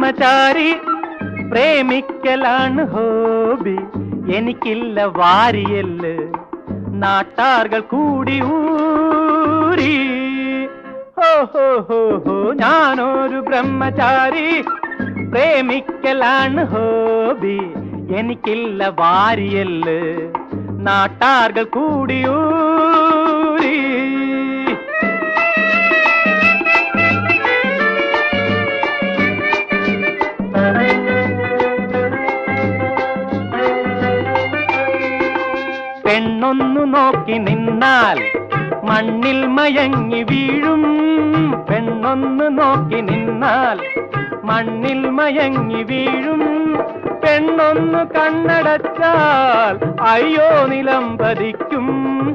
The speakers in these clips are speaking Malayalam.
ബ്രഹ്മചാരി പ്രേമിക്കലാണ് ഹോബി എനിക്കില്ല വാരിയല്ല് നാട്ടാർകൾ കൂടി ഊരി ഹോ ഹോ ഹോ ഹോ ഞാനൊരു ബ്രഹ്മചാരി പ്രേമിക്കലാണ് ഹോബി എനിക്കില്ല വാരിയല്ല് നാട്ടാർകൾ കൂടി ഊരി പെണ്ണൊന്നു നോക്കി നിന്നാൽ മണ്ണിൽ മയങ്ങി വീഴും പെണ്ണൊന്നു നോക്കി നിന്നാൽ മണ്ണിൽ മയങ്ങി വീഴും പെണ്ണൊന്നു കണ്ണടച്ചാൽ അയ്യോ നിലം പതിക്കും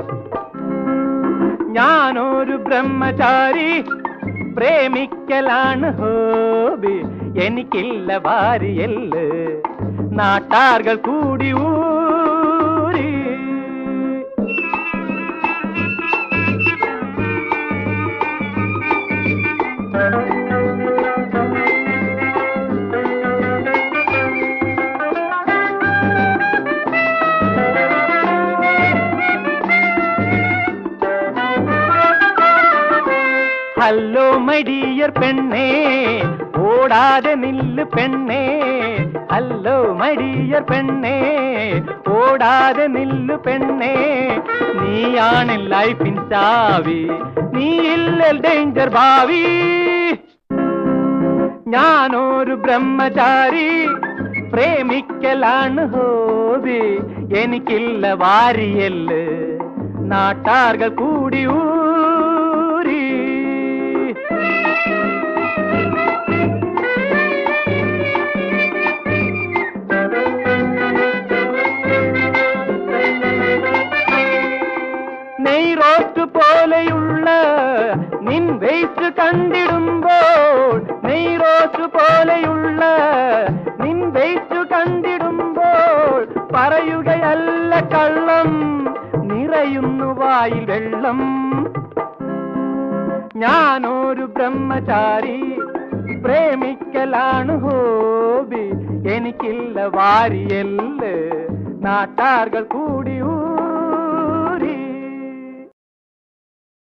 ഞാനൊരു ബ്രഹ്മചാരി പ്രേമിക്കലാണ് ഹോബി എനിക്കില്ല ഭാര്യയല്ല് നാട്ടാർകൾ കൂടി ഊരി ഹലോ മടിയർ പെണ്ണേ ഓടാതെ നില്ല് പെണ്ണേ ഹലോ മടിയർ പെണ്ണേ ഓടാതെ നില്ല് പെണ്ണേ നീയാണ് ലൈഫിൻ ചാവി നീയില്ല ഡേഞ്ചർ ഭാവി ഞാനൊരു ബ്രഹ്മചാരി പ്രേമിക്കലാണ് ഹോബി എനിക്കില്ല വാരിയല്ല് നാട്ടാർകൾ കൂടി ഊരി നെയ്റോറ്റ് പോലെയുള്ള നിൻ വേസ്റ്റ് കണ്ടിടുമ്പോൾ നെയ്റോറ്റ് പോലെയുള്ള നിൻ വേസ്റ്റ് കണ്ടിടുമ്പോൾ പറയുകയല്ല കള്ളം നിറയുന്നു വായിൽ വെള്ളം ഞാനൊരു ബ്രഹ്മചാരി പ്രേമിക്കലാണ് ഹോബി എനിക്കില്ല വാരിയല്ല് നാട്ടാർകൾ കൂടി